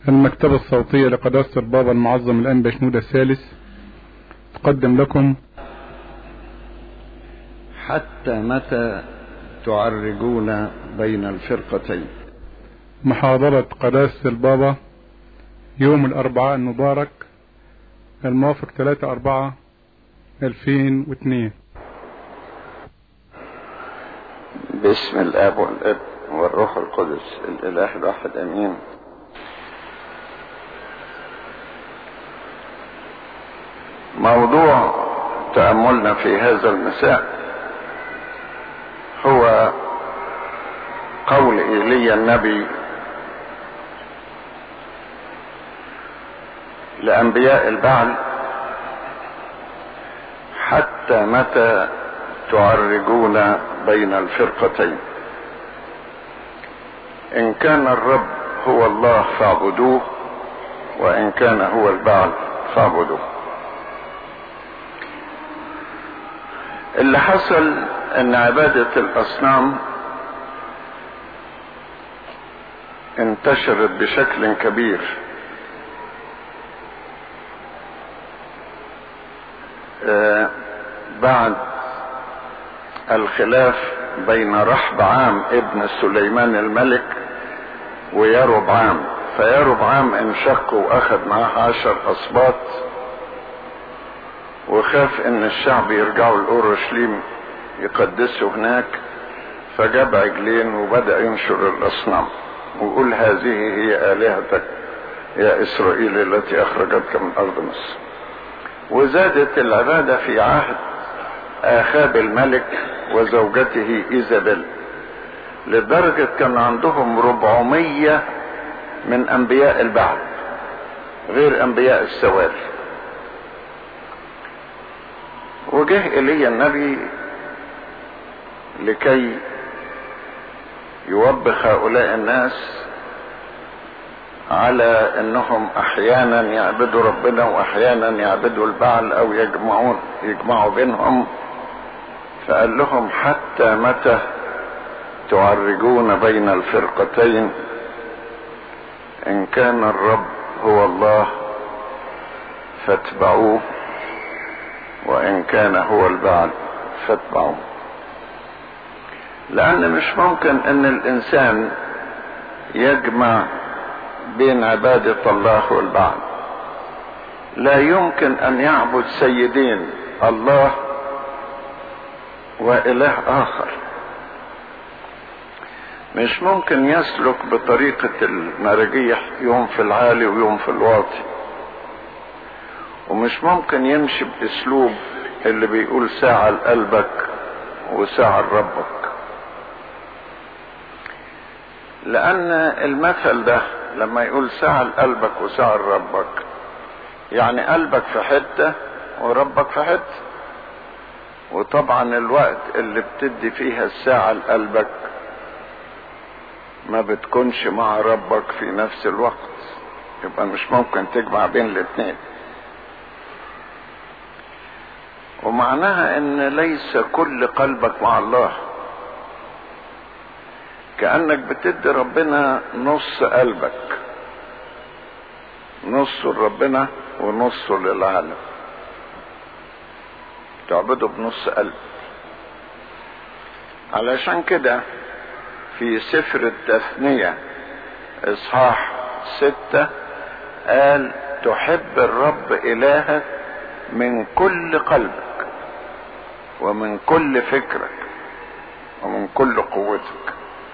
المكتبة الصوتية لقداسة البابا المعظم الآن بشنود الثالث تقدم لكم حتى متى تعرجون بين الفرقتين محاضرة قداسة البابا يوم الأربعاء المبارك الموافق 3 4 2002 باسم الاب والابن والروح القدس الاله الواحد امين موضوع تاملنا في هذا المساء هو قول ايليا النبي لانبياء البعل حتى متى تعرجون بين الفرقتين ان كان الرب هو الله فاعبدوه وان كان هو البعل فاعبدوه اللي حصل ان عبادة الاصنام انتشرت بشكل كبير آه بعد الخلاف بين رحب عام ابن سليمان الملك ويرب عام فيرب عام انشق واخذ معاه عشر اسباط وخاف ان الشعب يرجعوا لاورشليم يقدسوا هناك فجاب عجلين وبدا ينشر الاصنام ويقول هذه هي الهتك يا اسرائيل التي اخرجتك من ارض مصر وزادت العباده في عهد اخاب الملك وزوجته ايزابيل لدرجة كان عندهم ربعمية من انبياء البعل غير انبياء السواري وجه الي النبي لكي يوبخ هؤلاء الناس على انهم احيانا يعبدوا ربنا واحيانا يعبدوا البعل او يجمعون يجمعوا بينهم فقال لهم حتى متى تعرجون بين الفرقتين ان كان الرب هو الله فاتبعوه وان كان هو البعل فاتبعوه لان مش ممكن ان الانسان يجمع بين عبادة الله والبعل لا يمكن ان يعبد سيدين الله واله اخر مش ممكن يسلك بطريقة المراجيح يوم في العالي ويوم في الواطي ومش ممكن يمشي باسلوب اللي بيقول ساعة لقلبك وساعة لربك لان المثل ده لما يقول ساعة لقلبك وساعة لربك يعني قلبك في حتة وربك في حتة وطبعا الوقت اللي بتدي فيها الساعة لقلبك ما بتكونش مع ربك في نفس الوقت يبقى مش ممكن تجمع بين الاثنين ومعناها ان ليس كل قلبك مع الله كأنك بتدي ربنا نص قلبك نصه لربنا ونصه للعالم تعبده بنص قلب علشان كده في سفر التثنية اصحاح ستة قال تحب الرب الهك من كل قلبك ومن كل فكرك ومن كل قوتك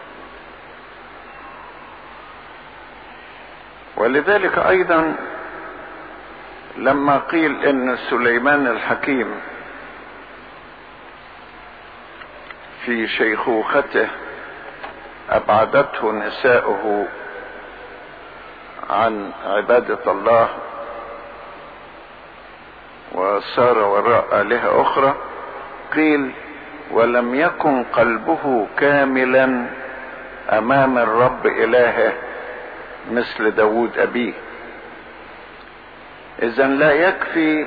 ولذلك ايضا لما قيل ان سليمان الحكيم في شيخوخته ابعدته نساؤه عن عبادة الله وصار وراء آلهة أخرى قيل ولم يكن قلبه كاملا أمام الرب إلهه مثل داود أبيه إذا لا يكفي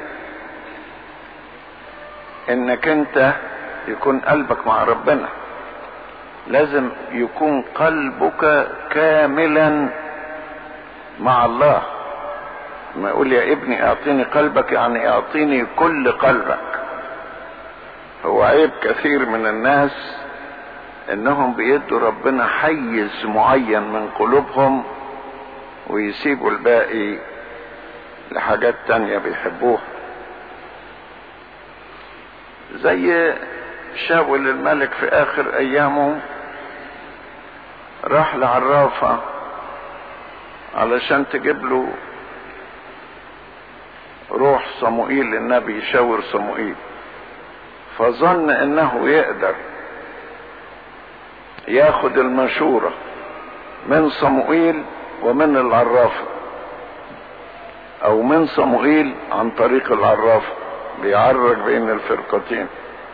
إنك أنت يكون قلبك مع ربنا لازم يكون قلبك كاملا مع الله ما يقول يا ابني اعطيني قلبك يعني اعطيني كل قلبك هو عيب كثير من الناس انهم بيدوا ربنا حيز معين من قلوبهم ويسيبوا الباقي لحاجات تانية بيحبوها زي شاول الملك في اخر ايامه راح لعرافة علشان تجيب له روح صموئيل النبي يشاور صموئيل فظن انه يقدر ياخد المشورة من صموئيل ومن العرافة او من صموئيل عن طريق العرافة بيعرج بين الفرقتين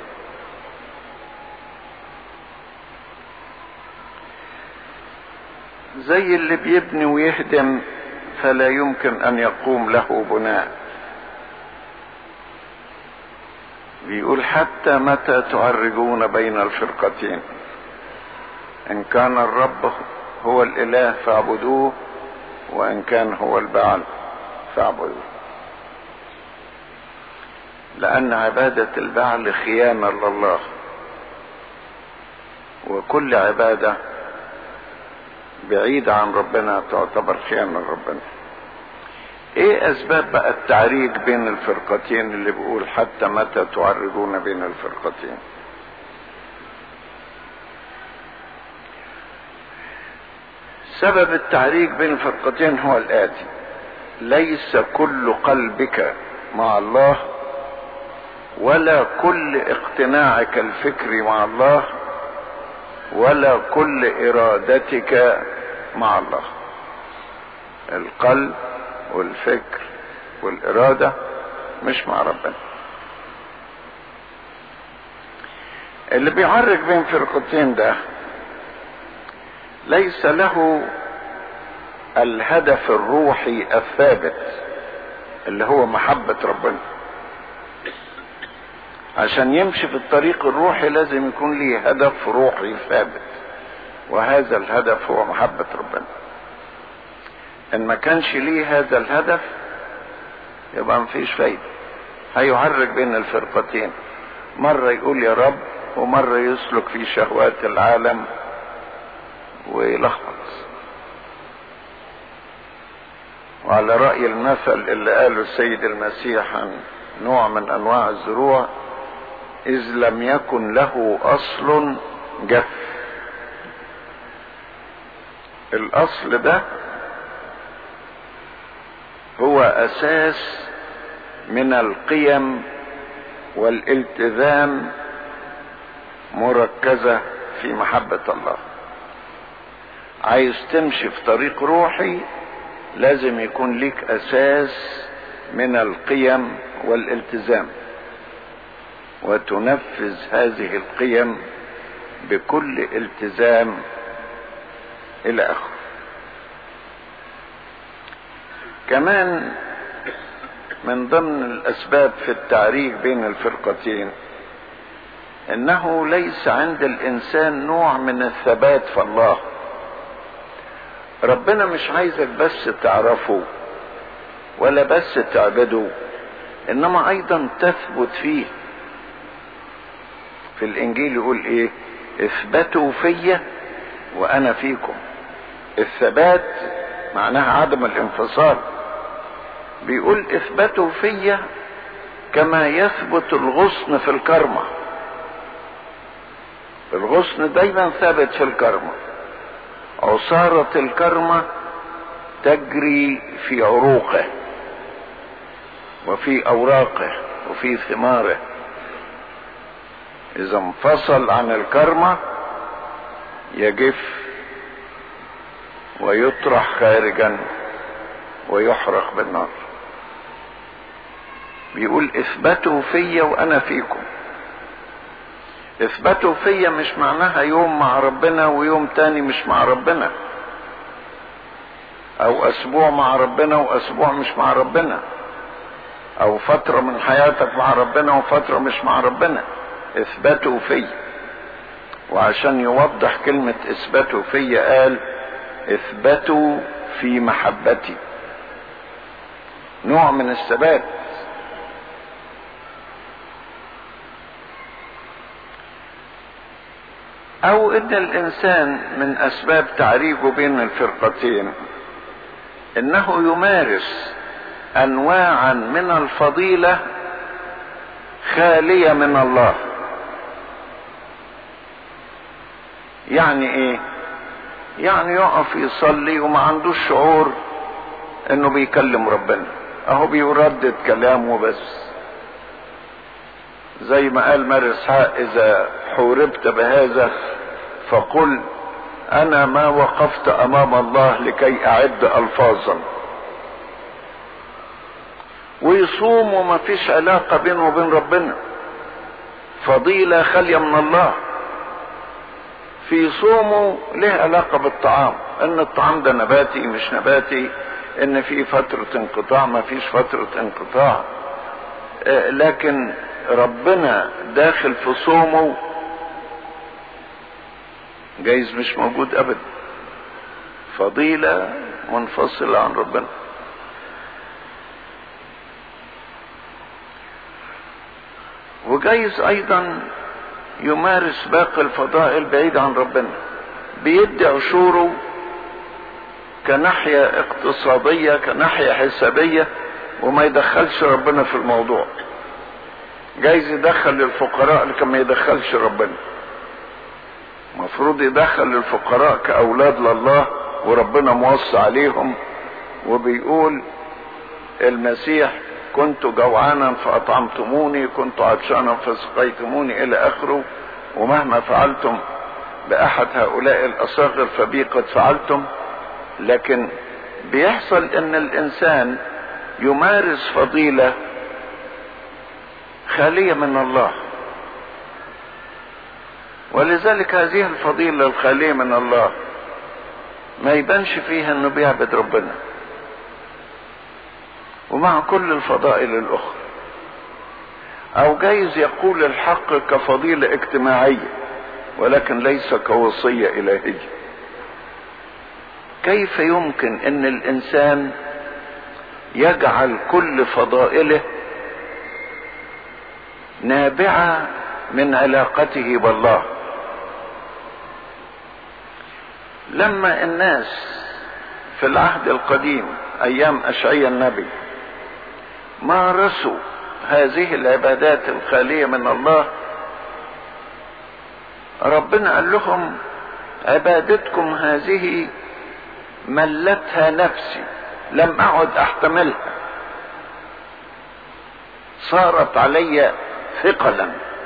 زي اللي بيبني ويهدم فلا يمكن ان يقوم له بناء بيقول حتى متى تعرجون بين الفرقتين ان كان الرب هو الاله فاعبدوه وان كان هو البعل فاعبدوه لان عباده البعل خيانه لله وكل عباده بعيدة عن ربنا تعتبر خيانة لربنا ايه اسباب بقى التعريج بين الفرقتين اللي بيقول حتى متى تعرجون بين الفرقتين سبب التعريج بين الفرقتين هو الاتي ليس كل قلبك مع الله ولا كل اقتناعك الفكري مع الله ولا كل ارادتك مع الله القلب والفكر والاراده مش مع ربنا اللي بيعرج بين فرقتين ده ليس له الهدف الروحي الثابت اللي هو محبه ربنا عشان يمشي في الطريق الروحي لازم يكون ليه هدف روحي ثابت وهذا الهدف هو محبة ربنا ان ما كانش ليه هذا الهدف يبقى مفيش فايدة هيعرج بين الفرقتين مرة يقول يا رب ومرة يسلك في شهوات العالم ويلخبط وعلى رأي المثل اللي قاله السيد المسيح عن نوع من انواع الزروع اذ لم يكن له اصل جف الاصل ده هو اساس من القيم والالتزام مركزة في محبة الله عايز تمشي في طريق روحي لازم يكون ليك اساس من القيم والالتزام وتنفذ هذه القيم بكل التزام الى اخره كمان من ضمن الاسباب في التعريج بين الفرقتين انه ليس عند الانسان نوع من الثبات في الله ربنا مش عايزك بس تعرفه ولا بس تعبده انما ايضا تثبت فيه في الانجيل يقول ايه اثبتوا فيا وانا فيكم الثبات معناها عدم الانفصال بيقول اثبتوا فيا كما يثبت الغصن في الكرمة الغصن دايما ثابت في الكرمة عصارة الكرمة تجري في عروقه وفي اوراقه وفي ثماره اذا انفصل عن الكرمة يجف ويطرح خارجا ويحرق بالنار بيقول اثبتوا فيا وانا فيكم اثبتوا فيا مش معناها يوم مع ربنا ويوم تاني مش مع ربنا او اسبوع مع ربنا واسبوع مش مع ربنا او فترة من حياتك مع ربنا وفترة مش مع ربنا اثبتوا في وعشان يوضح كلمة اثبتوا في قال اثبتوا في محبتي نوع من الثبات او ان الانسان من اسباب تعريجه بين الفرقتين انه يمارس انواعا من الفضيله خاليه من الله يعني ايه يعني يقف يصلي وما عندوش شعور انه بيكلم ربنا اهو بيردد كلامه بس زي ما قال مار اسحاق اذا حوربت بهذا فقل انا ما وقفت امام الله لكي اعد الفاظا ويصوم وما فيش علاقة بينه وبين ربنا فضيلة خالية من الله في صومه له علاقة بالطعام ان الطعام ده نباتي مش نباتي ان في فترة انقطاع ما فيش فترة انقطاع لكن ربنا داخل في صومه جايز مش موجود ابدا فضيلة منفصلة عن ربنا وجايز ايضا يمارس باقي الفضائل بعيد عن ربنا بيدي عشوره كناحية اقتصادية كناحية حسابية وما يدخلش ربنا في الموضوع جايز يدخل للفقراء لكن ما يدخلش ربنا مفروض يدخل للفقراء كأولاد لله وربنا موصى عليهم وبيقول المسيح كنت جوعانا فأطعمتموني كنت عطشانا فسقيتموني إلى آخره ومهما فعلتم بأحد هؤلاء الأصاغر فبي قد فعلتم لكن بيحصل ان الانسان يمارس فضيلة خالية من الله ولذلك هذه الفضيلة الخالية من الله ما يبانش فيها انه بيعبد ربنا ومع كل الفضائل الاخرى او جايز يقول الحق كفضيلة اجتماعية ولكن ليس كوصية الهية كيف يمكن ان الانسان يجعل كل فضائله نابعة من علاقته بالله لما الناس في العهد القديم ايام اشعيا النبي مارسوا هذه العبادات الخالية من الله ربنا قال لهم عبادتكم هذه ملتها نفسي لم اعد احتملها صارت علي ثقلا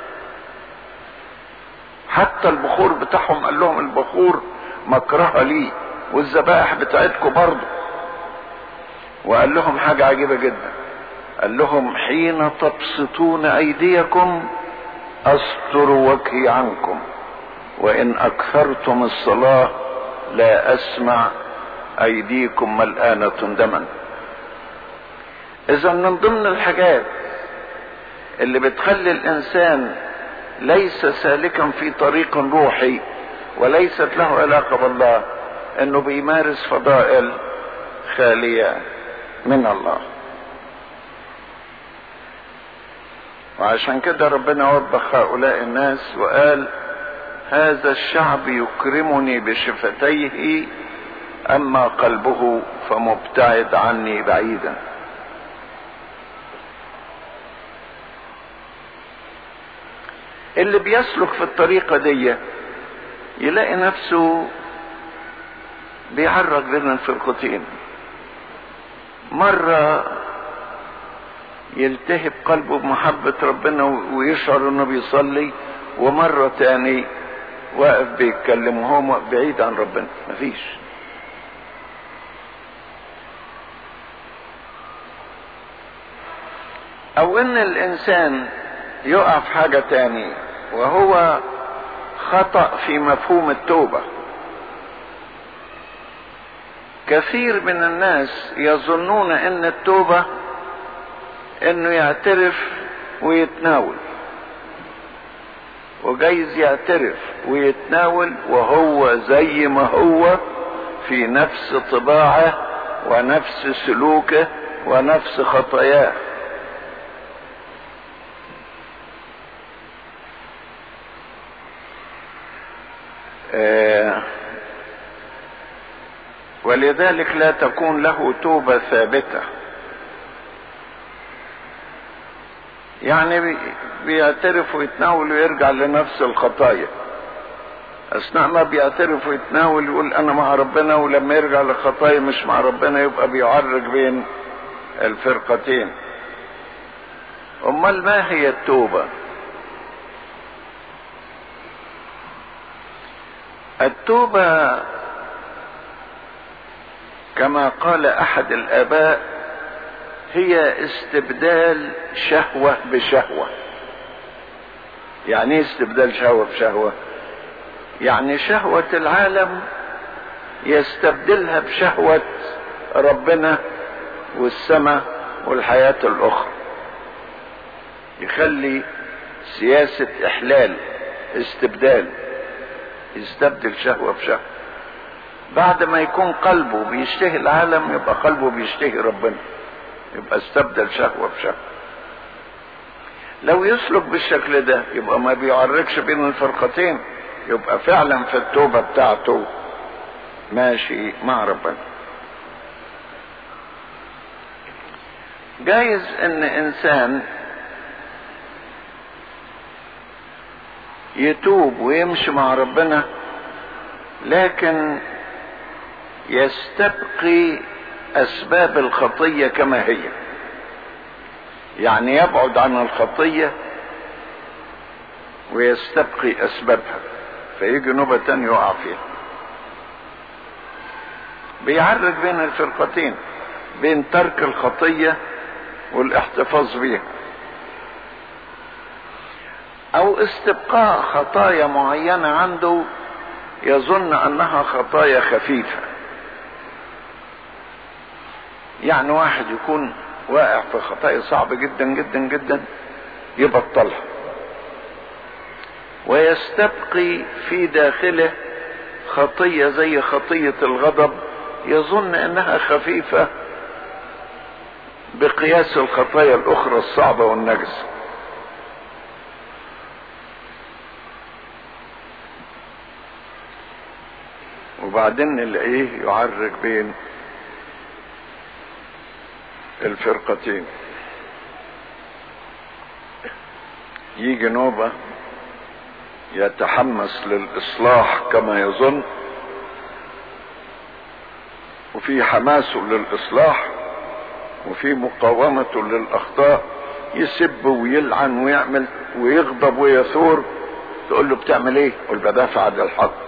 حتى البخور بتاعهم قال لهم البخور مكرهه لي والذبائح بتاعتكم برضه وقال لهم حاجة عجيبة جدا قال لهم حين تبسطون ايديكم استر وجهي عنكم وان اكثرتم الصلاة لا اسمع ايديكم ملآنة دما اذا من ضمن الحاجات اللي بتخلي الانسان ليس سالكا في طريق روحي وليست له علاقة بالله انه بيمارس فضائل خالية من الله وعشان كده ربنا وبخ هؤلاء الناس وقال هذا الشعب يكرمني بشفتيه اما قلبه فمبتعد عني بعيدا اللي بيسلك في الطريقة دي يلاقي نفسه بيعرج بين الفرقتين مرة يلتهب قلبه بمحبة ربنا ويشعر انه بيصلي ومرة تاني واقف بيتكلم وهو بعيد عن ربنا مفيش او ان الانسان يقع في حاجة تاني وهو خطأ في مفهوم التوبة كثير من الناس يظنون ان التوبة انه يعترف ويتناول وجايز يعترف ويتناول وهو زي ما هو في نفس طباعه ونفس سلوكه ونفس خطاياه آه ولذلك لا تكون له توبة ثابتة يعني بيعترف ويتناول ويرجع لنفس الخطايا اثناء ما بيعترف ويتناول يقول انا مع ربنا ولما يرجع لخطايا مش مع ربنا يبقى بيعرج بين الفرقتين امال ما هي التوبه التوبه كما قال احد الاباء هي استبدال شهوه بشهوه يعني ايه استبدال شهوه بشهوه يعني شهوه العالم يستبدلها بشهوه ربنا والسماء والحياه الاخرى يخلي سياسه احلال استبدال يستبدل شهوه بشهوه بعد ما يكون قلبه بيشتهي العالم يبقى قلبه بيشتهي ربنا يبقى استبدل شهوة بشهوة لو يسلك بالشكل ده يبقى ما بيعركش بين الفرقتين يبقى فعلا في التوبة بتاعته ماشي مع ربنا جايز ان انسان يتوب ويمشي مع ربنا لكن يستبقي اسباب الخطيه كما هي يعني يبعد عن الخطيه ويستبقي اسبابها فيجي نوبه تانية يقع فيها بيعرج بين الفرقتين بين ترك الخطيه والاحتفاظ بها او استبقاء خطايا معينه عنده يظن انها خطايا خفيفه يعني واحد يكون واقع في خطايا صعبة جدا جدا جدا يبطلها ويستبقي في داخله خطية زي خطية الغضب يظن انها خفيفة بقياس الخطايا الاخرى الصعبة والنجسة وبعدين نلاقيه يعرج بين الفرقتين يجي نوبة يتحمس للإصلاح كما يظن وفي حماسه للإصلاح وفي مقاومته للأخطاء يسب ويلعن ويعمل ويغضب ويثور تقول له بتعمل ايه؟ يقول بدافع عن الحق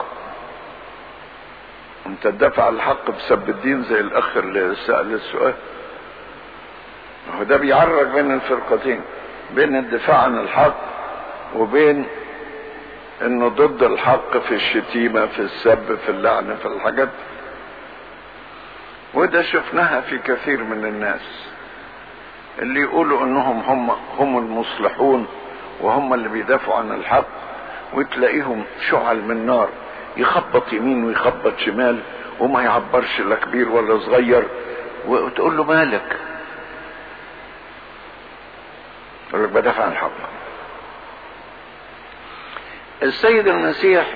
انت تدافع عن الحق بسب الدين زي الاخ اللي سأل السؤال هو ده بيعرج بين الفرقتين بين الدفاع عن الحق وبين انه ضد الحق في الشتيمة في السب في اللعنة في الحاجات وده شفناها في كثير من الناس اللي يقولوا انهم هم هم المصلحون وهم اللي بيدافعوا عن الحق وتلاقيهم شعل من نار يخبط يمين ويخبط شمال وما يعبرش لا كبير ولا صغير وتقول له مالك يقول لك بدافع عن الحق السيد المسيح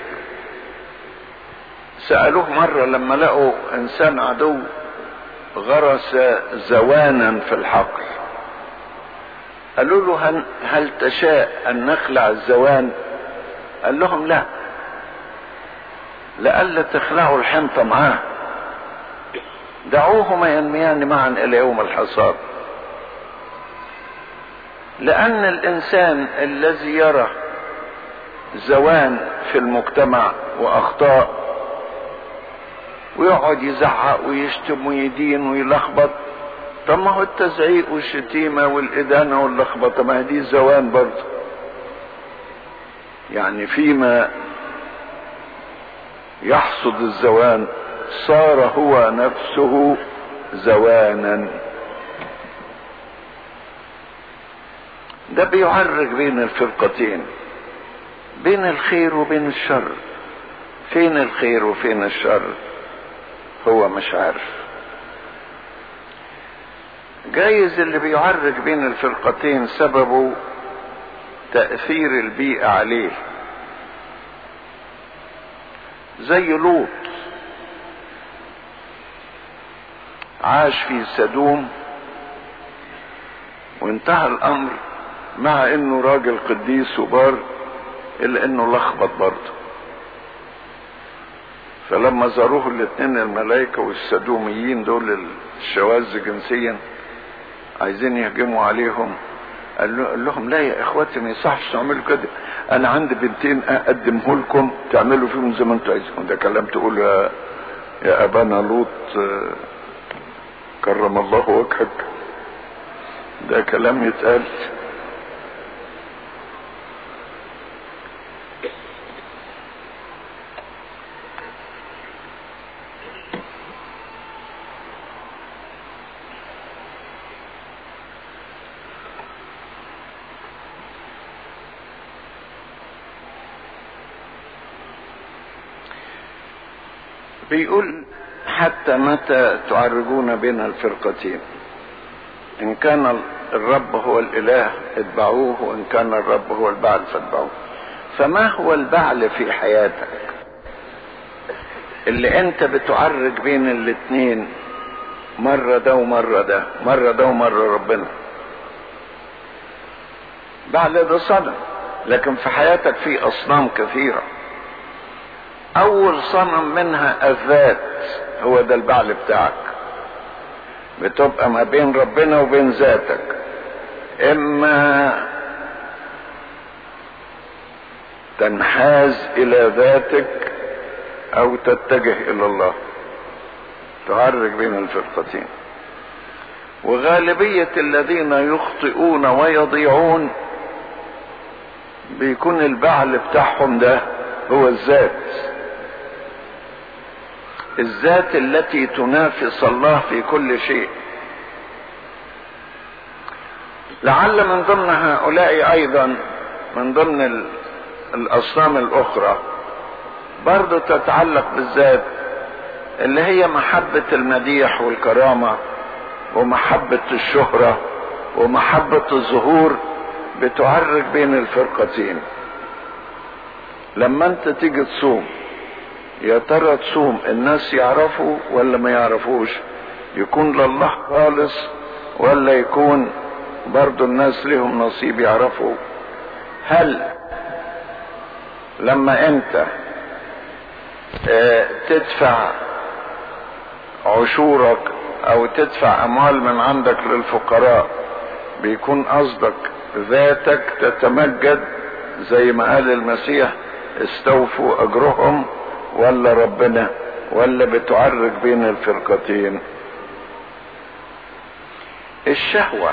سألوه مرة لما لقوا إنسان عدو غرس زوانا في الحقل قالوا له هل, هل تشاء أن نخلع الزوان قال لهم لا لئلا تخلعوا الحنطة معاه دعوهما ينميان معا إلى يوم الحصاد لأن الإنسان الذي يرى زوان في المجتمع وأخطاء ويقعد يزعق ويشتم ويدين ويلخبط طب ما هو التزعيق والشتيمة والإدانة واللخبطة ما هي دي زوان برضه يعني فيما يحصد الزوان صار هو نفسه زوانا ده بيعرج بين الفرقتين بين الخير وبين الشر فين الخير وفين الشر هو مش عارف جايز اللي بيعرج بين الفرقتين سببه تأثير البيئة عليه زي لوط عاش في سدوم وانتهى الامر مع انه راجل قديس وبار الا انه لخبط برضه فلما زاروه الاثنين الملائكة والسدوميين دول الشواذ جنسيا عايزين يهجموا عليهم قال لهم لا يا اخواتي ما يصحش تعملوا كده انا عندي بنتين اقدمه لكم تعملوا فيهم زي ما انتوا عايزين ده كلام تقول يا يا ابانا لوط كرم الله وجهك ده كلام يتقال بيقول حتى متى تعرجون بين الفرقتين ان كان الرب هو الاله اتبعوه وان كان الرب هو البعل فاتبعوه فما هو البعل في حياتك اللي انت بتعرج بين الاتنين مرة ده ومرة ده مرة ده ومرة ربنا بعل ده صنم لكن في حياتك في اصنام كثيره اول صنم منها الذات هو ده البعل بتاعك بتبقى ما بين ربنا وبين ذاتك اما تنحاز الى ذاتك او تتجه الى الله تعرج بين الفرقتين وغالبية الذين يخطئون ويضيعون بيكون البعل بتاعهم ده هو الذات الذات التي تنافس الله في كل شيء لعل من ضمن هؤلاء ايضا من ضمن الاصنام الاخرى برضو تتعلق بالذات اللي هي محبة المديح والكرامة ومحبة الشهرة ومحبة الظهور بتعرج بين الفرقتين لما انت تيجي تصوم يا ترى تصوم الناس يعرفوا ولا ما يعرفوش يكون لله خالص ولا يكون برضو الناس لهم نصيب يعرفوا هل لما انت اه تدفع عشورك او تدفع اموال من عندك للفقراء بيكون قصدك ذاتك تتمجد زي ما قال المسيح استوفوا اجرهم ولا ربنا ولا بتعرج بين الفرقتين الشهوة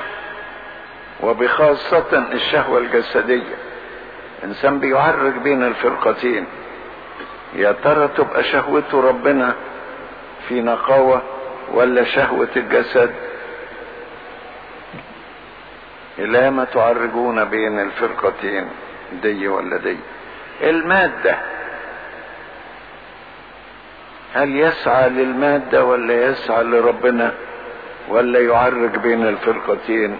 وبخاصة الشهوة الجسدية انسان بيعرج بين الفرقتين يا ترى تبقى شهوته ربنا في نقاوة ولا شهوة الجسد إلى ما تعرجون بين الفرقتين دي ولا دي المادة هل يسعى للمادة ولا يسعى لربنا ولا يعرج بين الفرقتين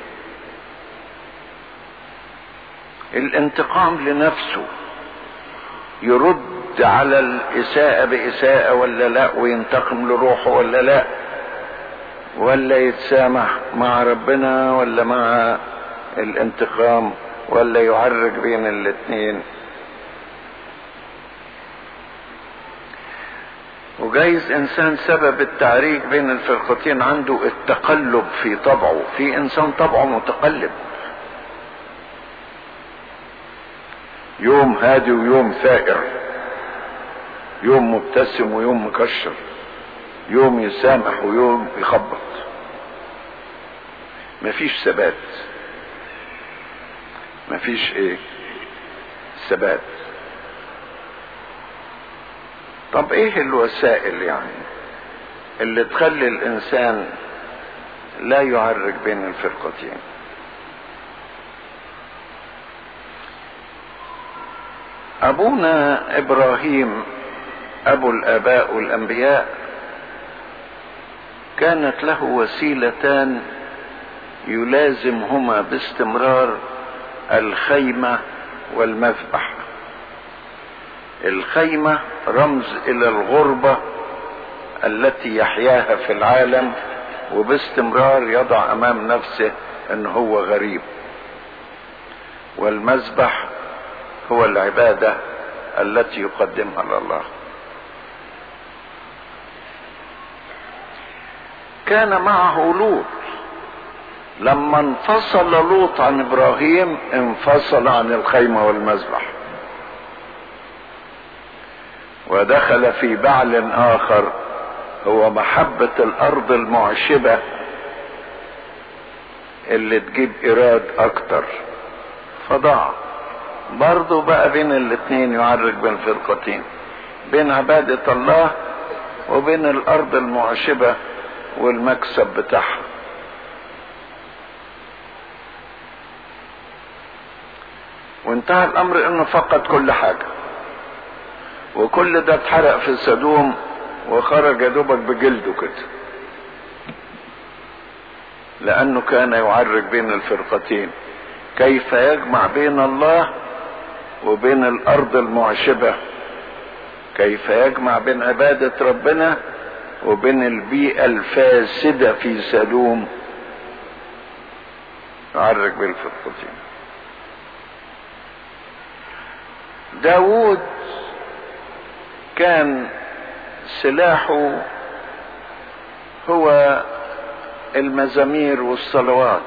الانتقام لنفسه يرد على الإساءة بإساءة ولا لا وينتقم لروحه ولا لا ولا يتسامح مع ربنا ولا مع الانتقام ولا يعرج بين الاثنين وجايز انسان سبب التعريج بين الفرقتين عنده التقلب في طبعه في انسان طبعه متقلب يوم هادي ويوم ثائر يوم مبتسم ويوم مكشر يوم يسامح ويوم يخبط مفيش ثبات مفيش ايه ثبات طب ايه الوسائل يعني اللي تخلي الانسان لا يعرج بين الفرقتين ابونا ابراهيم ابو الاباء والانبياء كانت له وسيلتان يلازمهما باستمرار الخيمة والمذبح الخيمة رمز إلى الغربة التي يحياها في العالم وباستمرار يضع أمام نفسه أن هو غريب والمذبح هو العبادة التي يقدمها لله كان معه لوط لما انفصل لوط عن ابراهيم انفصل عن الخيمه والمذبح ودخل في بعل اخر هو محبه الارض المعشبه اللي تجيب ايراد اكتر فضاع برضه بقى بين الاتنين يعرج بين فرقتين بين عبادة الله وبين الارض المعشبة والمكسب بتاعها وانتهى الامر انه فقد كل حاجة وكل ده اتحرق في سدوم وخرج يا دوبك بجلده كده لانه كان يعرج بين الفرقتين كيف يجمع بين الله وبين الارض المعشبة كيف يجمع بين عبادة ربنا وبين البيئة الفاسدة في سدوم يعرج بين الفرقتين داود كان سلاحه هو المزامير والصلوات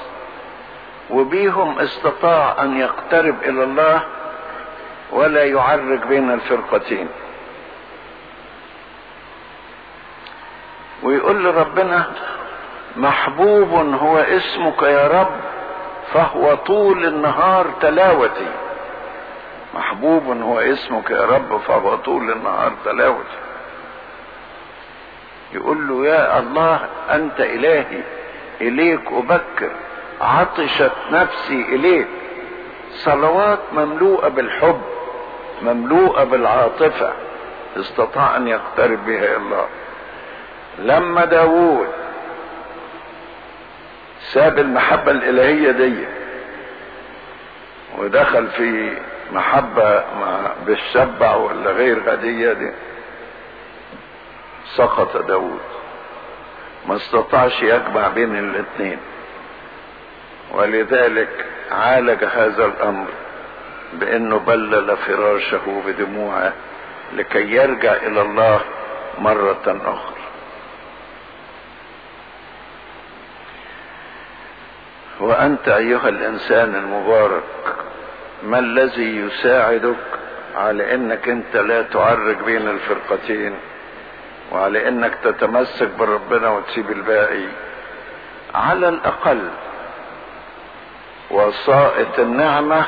وبيهم استطاع ان يقترب الى الله ولا يعرج بين الفرقتين ويقول لربنا محبوب هو اسمك يا رب فهو طول النهار تلاوتي محبوب هو اسمك يا رب فهو طول النهار تلاوتي يقول له يا الله انت الهي اليك ابكر عطشت نفسي اليك صلوات مملوءه بالحب مملوءه بالعاطفه استطاع ان يقترب بها الله لما داوود ساب المحبه الالهيه دي ودخل في محبه مع بالشبع ولا غير هديه دي سقط داود ما استطاعش يجمع بين الاثنين ولذلك عالج هذا الامر بانه بلل فراشه بدموعه لكي يرجع الى الله مره اخرى وانت ايها الانسان المبارك ما الذي يساعدك على انك انت لا تعرج بين الفرقتين وعلى انك تتمسك بربنا وتسيب الباقي على الاقل وسائط النعمة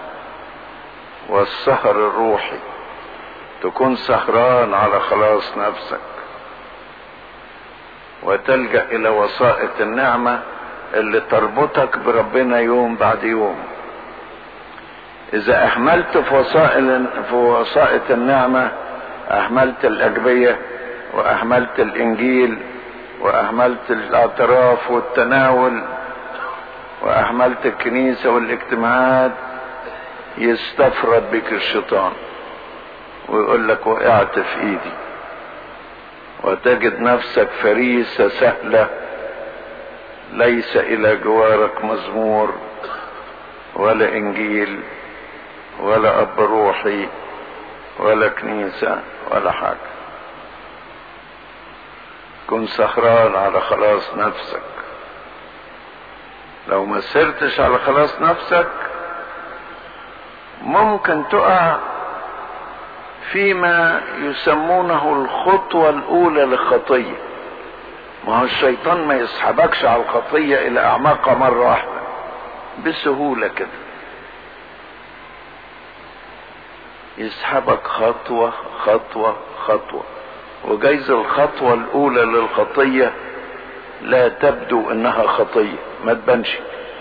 والسهر الروحي تكون سهران على خلاص نفسك وتلجأ الى وسائط النعمة اللي تربطك بربنا يوم بعد يوم اذا اهملت في وسائل في وسائط النعمة اهملت الاجبية واهملت الانجيل واهملت الاعتراف والتناول واهملت الكنيسة والاجتماعات يستفرد بك الشيطان ويقول لك وقعت في ايدي وتجد نفسك فريسة سهلة ليس الى جوارك مزمور ولا انجيل ولا اب روحي ولا كنيسة ولا حاجة كن سهران على خلاص نفسك لو ما سرتش على خلاص نفسك ممكن تقع فيما يسمونه الخطوة الأولى للخطية ما هو الشيطان ما يسحبكش على الخطية إلى أعماقها مرة واحدة بسهولة كده يسحبك خطوة خطوة خطوة وجايز الخطوة الأولى للخطية لا تبدو إنها خطية ما تبانش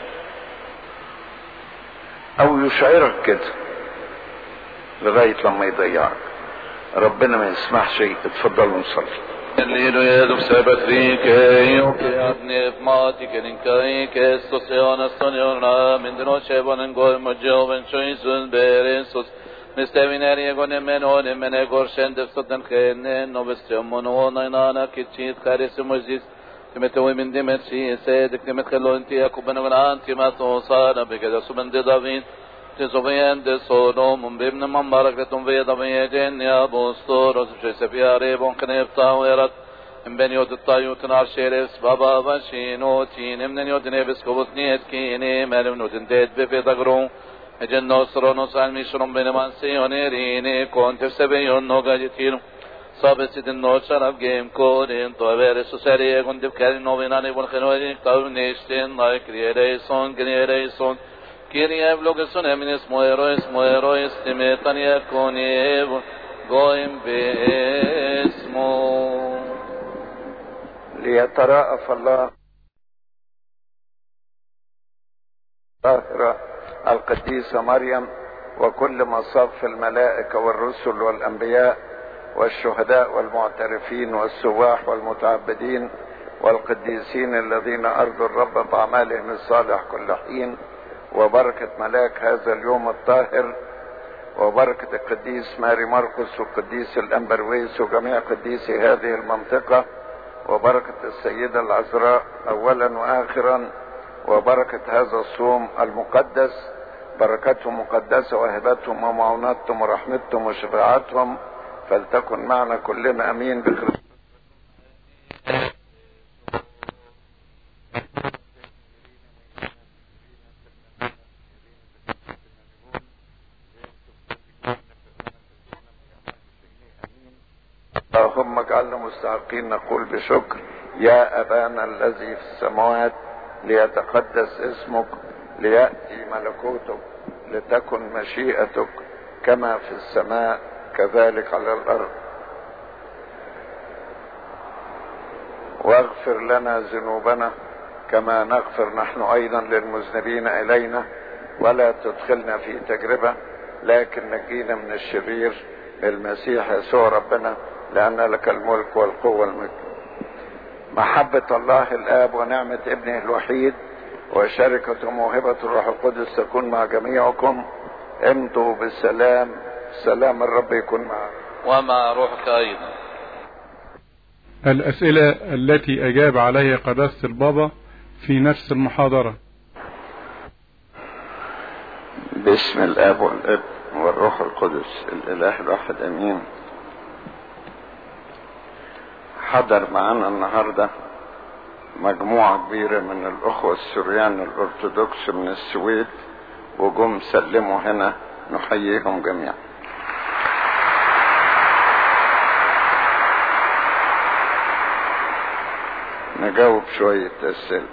أو يشعرك كده لغاية لما يضيعك ربنا ما يسمحش اتفضلوا نصلي Lido Jesu sebet rike, och att nefmatiken kai stosionas soniorna, men den ochevonen går mot joven choisun beresus, مستوينار يقول من هون من يقول شند صدن خيرن نوبستيوم من هون انا كتشيت خارس مجلس تمتوي من دمت شي سيدك تمتخلو انت يكوبن ولا انت ما توصانا بكذا سبن دي دافين تزوين دي صونو من بابن من بركتهم في دافين جن يا بوستور وسبشي سفيا ريبون كنيبتا ويرت من بين يود الطايوت نار شيرس بابا بشينو تين من يود نيبس كوبت نيت كيني مالم نودن ديت بفي تقرون Egen nostro nos almishron beneman sionirine konter sebeyon no gajetino sabet in no sharab game korin to ver so serie gon de kari no venane bon khenorin tav nesten na kriere son kriere son kiri evlog son emines moeroes moeroes timetan yakoni goim besmo ليتراءف الله طاهرة القديسة مريم وكل مصاف الملائكة والرسل والأنبياء والشهداء والمعترفين والسواح والمتعبدين والقديسين الذين أرضوا الرب بأعمالهم الصالح كل حين وبركة ملاك هذا اليوم الطاهر وبركة القديس ماري مرقس والقديس الأنبرويس وجميع قديسي هذه المنطقة وبركة السيدة العذراء أولا وآخرا وبركة هذا الصوم المقدس بركتهم مقدسة وهبتهم ومعوناتهم ورحمتهم وشفاعتهم فلتكن معنا كلنا أمين بكريستوس اللهم اجعلنا مستحقين نقول بشكر يا أبانا الذي في السماوات ليتقدس اسمك ليأتي ملكوتك لتكن مشيئتك كما في السماء كذلك على الأرض واغفر لنا ذنوبنا كما نغفر نحن أيضا للمذنبين إلينا ولا تدخلنا في تجربة لكن نجينا من الشرير المسيح يسوع ربنا لأن لك الملك والقوة والمجد محبة الله الآب ونعمة ابنه الوحيد وشركة موهبة الروح القدس تكون مع جميعكم امضوا بالسلام سلام الرب يكون معكم ومع روحك أيضا الأسئلة التي أجاب عليها قداسة البابا في نفس المحاضرة باسم الاب والابن والروح القدس الاله الواحد امين حضر معانا النهارده مجموعة كبيرة من الأخوة السوريان الأرثوذكس من السويد وجم سلموا هنا نحييهم جميعا نجاوب شوية أسئلة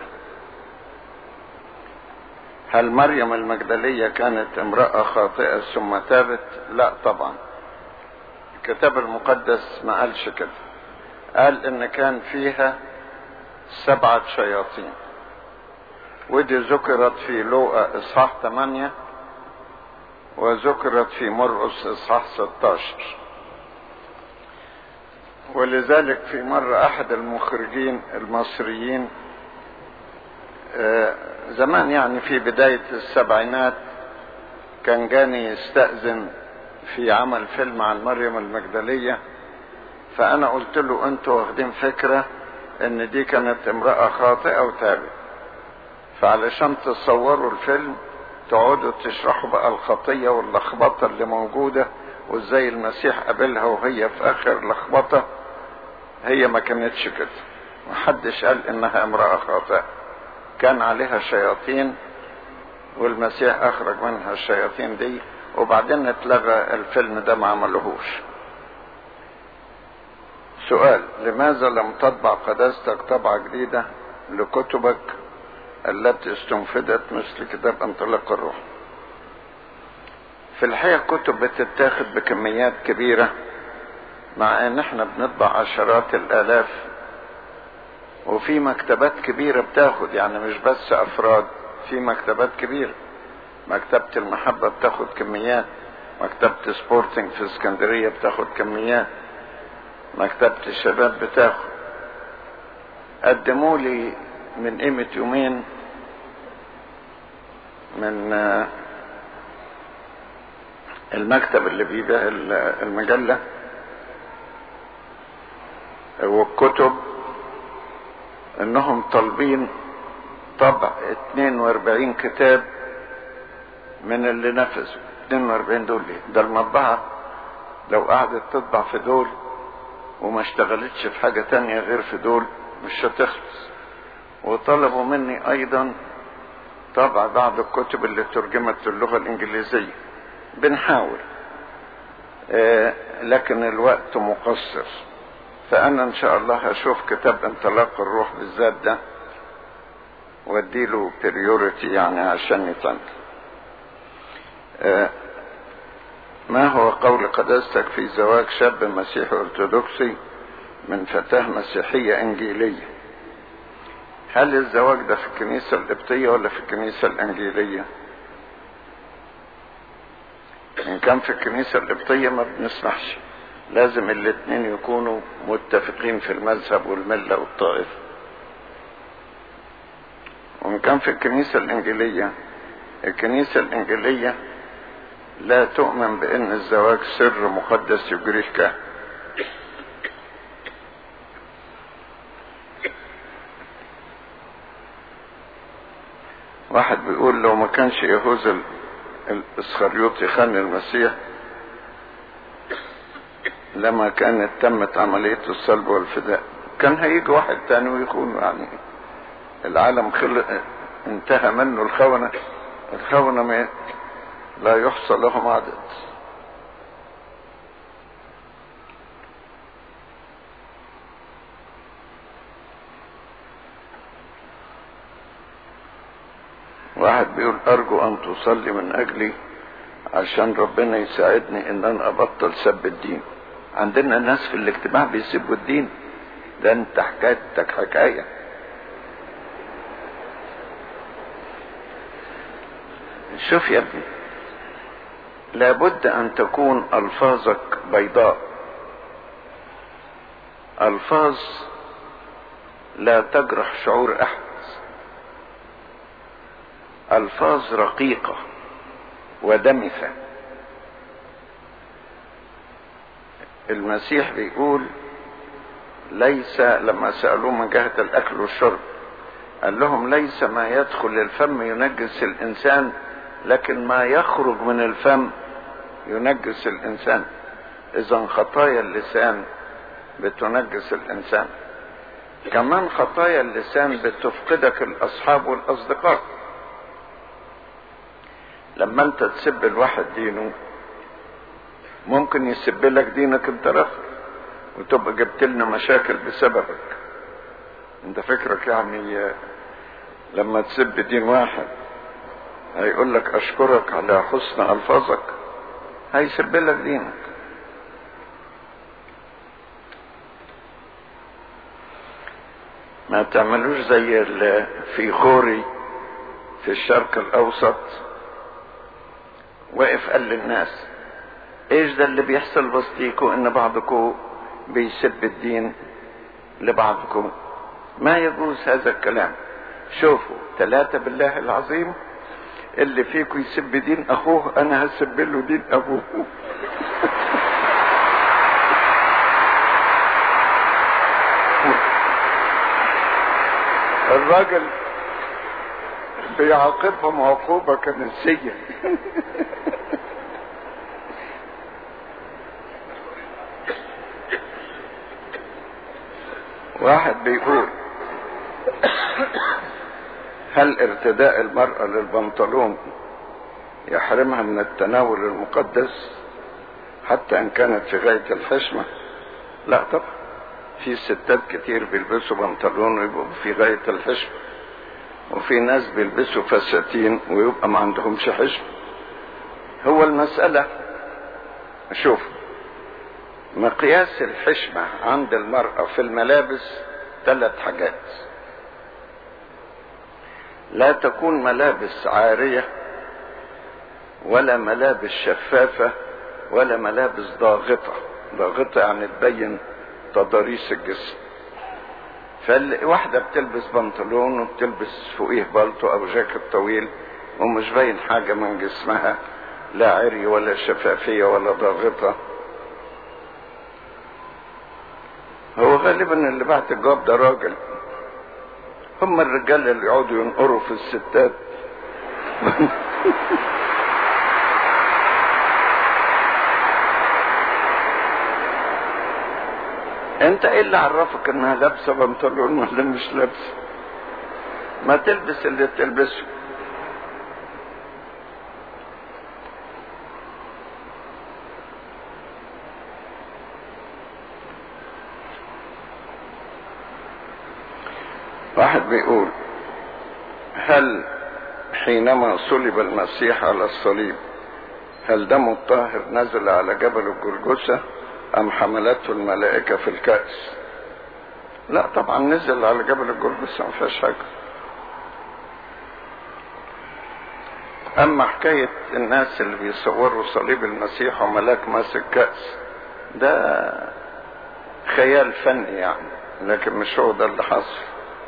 هل مريم المجدلية كانت امرأة خاطئة ثم تابت؟ لا طبعا الكتاب المقدس ما قالش كده قال ان كان فيها سبعة شياطين ودي ذكرت في لوقا اصحاح 8 وذكرت في مرقس اصحاح 16 ولذلك في مرة احد المخرجين المصريين آه زمان يعني في بداية السبعينات كان جاني يستأذن في عمل فيلم عن مريم المجدلية فأنا قلت له أنتوا واخدين فكرة إن دي كانت امرأة خاطئة وتابت فعلشان تصوروا الفيلم تقعدوا تشرحوا بقى الخطية واللخبطة اللي موجودة وازاي المسيح قابلها وهي في آخر لخبطة هي ما كانتش كده محدش قال إنها امرأة خاطئة كان عليها شياطين والمسيح اخرج منها الشياطين دي وبعدين اتلغى الفيلم ده ما عملوهوش سؤال لماذا لم تطبع قداستك طبعة جديدة لكتبك التي استنفدت مثل كتاب انطلاق الروح في الحقيقة كتب بتتاخد بكميات كبيرة مع ان احنا بنطبع عشرات الالاف وفي مكتبات كبيرة بتاخد يعني مش بس أفراد في مكتبات كبيرة مكتبة المحبة بتاخد كميات مكتبة سبورتنج في اسكندرية بتاخد كميات مكتبة الشباب بتاخد قدموا لي من قيمة يومين من المكتب اللي بيبيع المجلة والكتب انهم طالبين طبع 42 كتاب من اللي نفذوا 42 دول ده المطبعة لو قعدت تطبع في دول وما اشتغلتش في حاجة تانية غير في دول مش هتخلص وطلبوا مني ايضا طبع بعض الكتب اللي ترجمت للغة الانجليزية بنحاول آه لكن الوقت مقصر فانا ان شاء الله هشوف كتاب انطلاق الروح بالذات ده واديله بريوريتي يعني عشان يتنقل آه ما هو قول قداستك في زواج شاب مسيحي ارثوذكسي من فتاة مسيحية انجيلية هل الزواج ده في الكنيسة القبطية ولا في الكنيسة الانجيلية ان كان في الكنيسة القبطية ما بنسمحش لازم الاتنين يكونوا متفقين في المذهب والملة والطائفة وان كان في الكنيسة الانجيلية الكنيسة الانجيلية لا تؤمن بان الزواج سر مقدس يجريه كاهن واحد بيقول لو ما كانش يهوذا الاسخريوطي خان المسيح لما كانت تمت عملية الصلب والفداء كان هيجي واحد تاني ويخونه يعني العالم خلق انتهى منه الخونة الخونة ما لا يحصى لهم عدد واحد بيقول ارجو ان تصلي من اجلي عشان ربنا يساعدني ان انا ابطل سب الدين عندنا ناس في الاجتماع بيسبوا الدين ده انت حكايتك حكايه شوف يا ابني لابد ان تكون الفاظك بيضاء الفاظ لا تجرح شعور احد الفاظ رقيقه ودمثه المسيح بيقول ليس لما سالوه من جهه الاكل والشرب قال لهم ليس ما يدخل الفم ينجس الانسان لكن ما يخرج من الفم ينجس الانسان اذا خطايا اللسان بتنجس الانسان كمان خطايا اللسان بتفقدك الاصحاب والاصدقاء لما انت تسب الواحد دينه ممكن يسب لك دينك انت الاخر وتبقى جبت لنا مشاكل بسببك انت فكرك يعني لما تسب دين واحد هيقول لك اشكرك على حسن الفاظك هيسب لك دينك ما تعملوش زي في خوري في الشرق الاوسط وقف قال للناس ايش ده اللي بيحصل وسطيكوا ان بعضكم بيسب الدين لبعضكم ما يجوز هذا الكلام شوفوا ثلاثة بالله العظيم اللي فيكم يسب دين اخوه انا هسب له دين ابوه الراجل بيعاقبهم عقوبة كنسية واحد بيقول هل ارتداء المرأة للبنطلون يحرمها من التناول المقدس حتى ان كانت في غاية الحشمة لا طبعا في ستات كتير بيلبسوا بنطلون ويبقوا في غاية الحشمة وفي ناس بيلبسوا فساتين ويبقى ما عندهمش حشمة هو المسألة شوف مقياس الحشمة عند المرأة في الملابس ثلاث حاجات لا تكون ملابس عارية ولا ملابس شفافة ولا ملابس ضاغطة ضاغطة يعني تبين تضاريس الجسم فالواحدة بتلبس بنطلون وبتلبس فوقيه بالطو او جاكيت طويل ومش باين حاجة من جسمها لا عري ولا شفافية ولا ضاغطة هو غالبا اللي بعت الجواب ده راجل هم الرجال اللي يقعدوا ينقروا في الستات انت ايه اللي عرفك انها لابسه بنطلون ولا مش لابسه ما تلبس اللي تلبسه واحد بيقول هل حينما صلب المسيح على الصليب هل دمه الطاهر نزل على جبل الجلجثة أم حملته الملائكة في الكأس لا طبعا نزل على جبل الجلجثة ما فيهاش حاجة أما حكاية الناس اللي بيصوروا صليب المسيح وملاك ماسك كأس ده خيال فني يعني لكن مش هو ده اللي حصل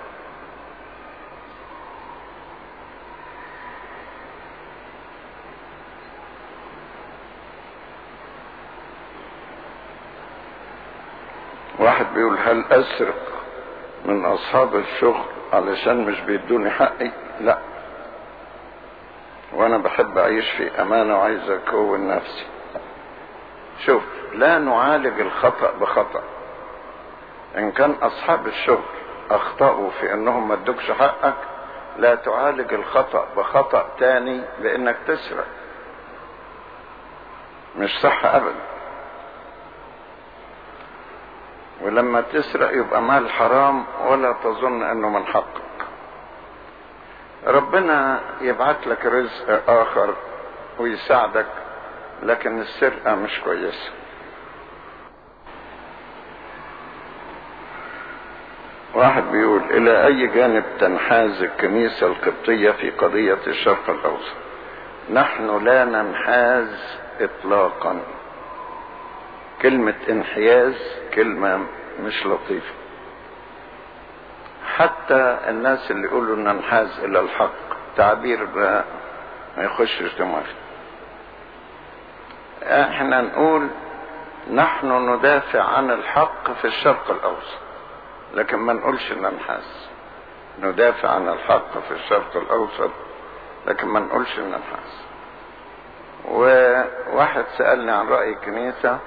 واحد بيقول هل اسرق من اصحاب الشغل علشان مش بيدوني حقي لا وانا بحب اعيش في امانة وعايز اكون نفسي شوف لا نعالج الخطأ بخطأ ان كان اصحاب الشغل اخطأوا في انهم ما ادوكش حقك لا تعالج الخطأ بخطأ تاني بانك تسرق مش صح ابدا ولما تسرق يبقى مال حرام ولا تظن انه من حقك ربنا يبعت لك رزق اخر ويساعدك لكن السرقه مش كويسه واحد بيقول الى اي جانب تنحاز الكنيسه القبطيه في قضيه الشرق الاوسط نحن لا ننحاز اطلاقا كلمة انحياز كلمة مش لطيفة حتى الناس اللي يقولوا ننحاز الى الحق تعبير ما يخشش دماغي احنا نقول نحن ندافع عن الحق في الشرق الاوسط لكن ما نقولش ننحاز ندافع عن الحق في الشرق الاوسط لكن ما نقولش ننحاز وواحد سألني عن رأي الكنيسة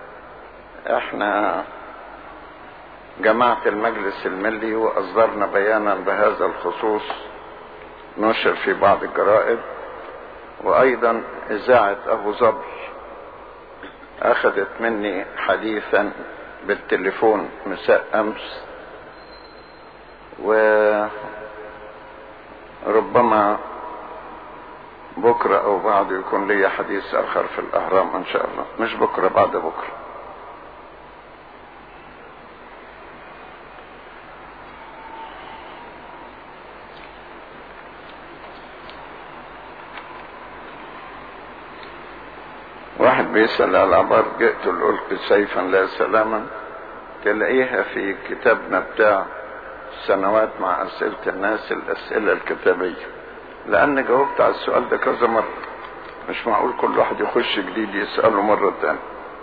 احنا جماعة المجلس الملي واصدرنا بيانا بهذا الخصوص نشر في بعض الجرائد وايضا اذاعة ابو ظبي اخذت مني حديثا بالتليفون مساء امس وربما بكرة او بعد يكون لي حديث اخر في الاهرام ان شاء الله مش بكرة بعد بكرة واحد بيسأل على عبارة جئت لألقي سيفا لا سلاما تلاقيها في كتابنا بتاع سنوات مع أسئلة الناس الأسئلة الكتابية لأن جاوبت على السؤال ده كذا مرة مش معقول كل واحد يخش جديد يسأله مرة تانية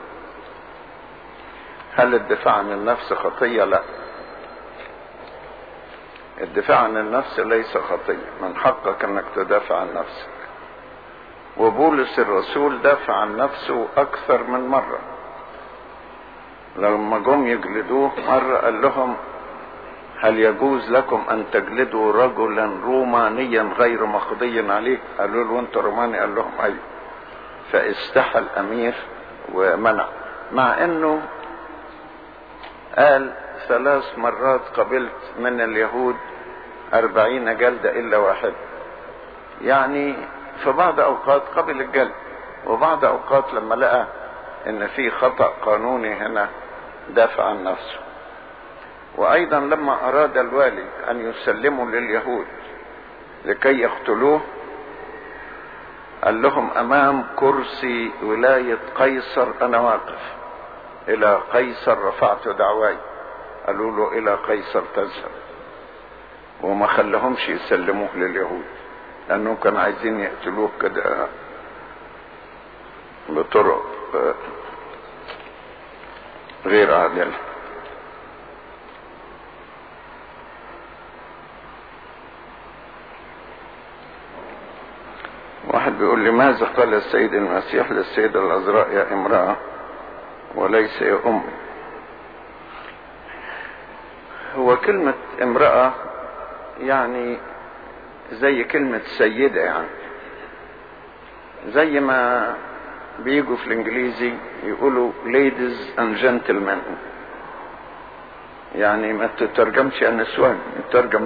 هل الدفاع عن النفس خطية؟ لا الدفاع عن النفس ليس خطية من حقك انك تدافع عن نفسك وبولس الرسول دافع عن نفسه اكثر من مرة لما جم يجلدوه مرة قال لهم هل يجوز لكم ان تجلدوا رجلا رومانيا غير مقضي عليه قالوا له انت روماني قال لهم ايوه فاستحى الامير ومنع مع انه قال ثلاث مرات قبلت من اليهود أربعين جلدة إلا واحد يعني في بعض أوقات قبل الجلد وبعض أوقات لما لقى إن في خطأ قانوني هنا دافع عن نفسه وأيضا لما أراد الوالي أن يسلموا لليهود لكي يقتلوه قال لهم أمام كرسي ولاية قيصر أنا واقف الى قيصر رفعت دعواي قالوا له الى قيصر تذهب وما خلهمش يسلموه لليهود لانهم كانوا عايزين يقتلوه كده بطرق غير عادلة واحد بيقول لي ماذا قال السيد المسيح للسيدة العذراء يا امرأة وليس يا أمي هو كلمة امرأة يعني زي كلمة سيدة يعني زي ما بيجوا في الانجليزي يقولوا ladies and gentlemen يعني ما تترجمش النسوان تترجم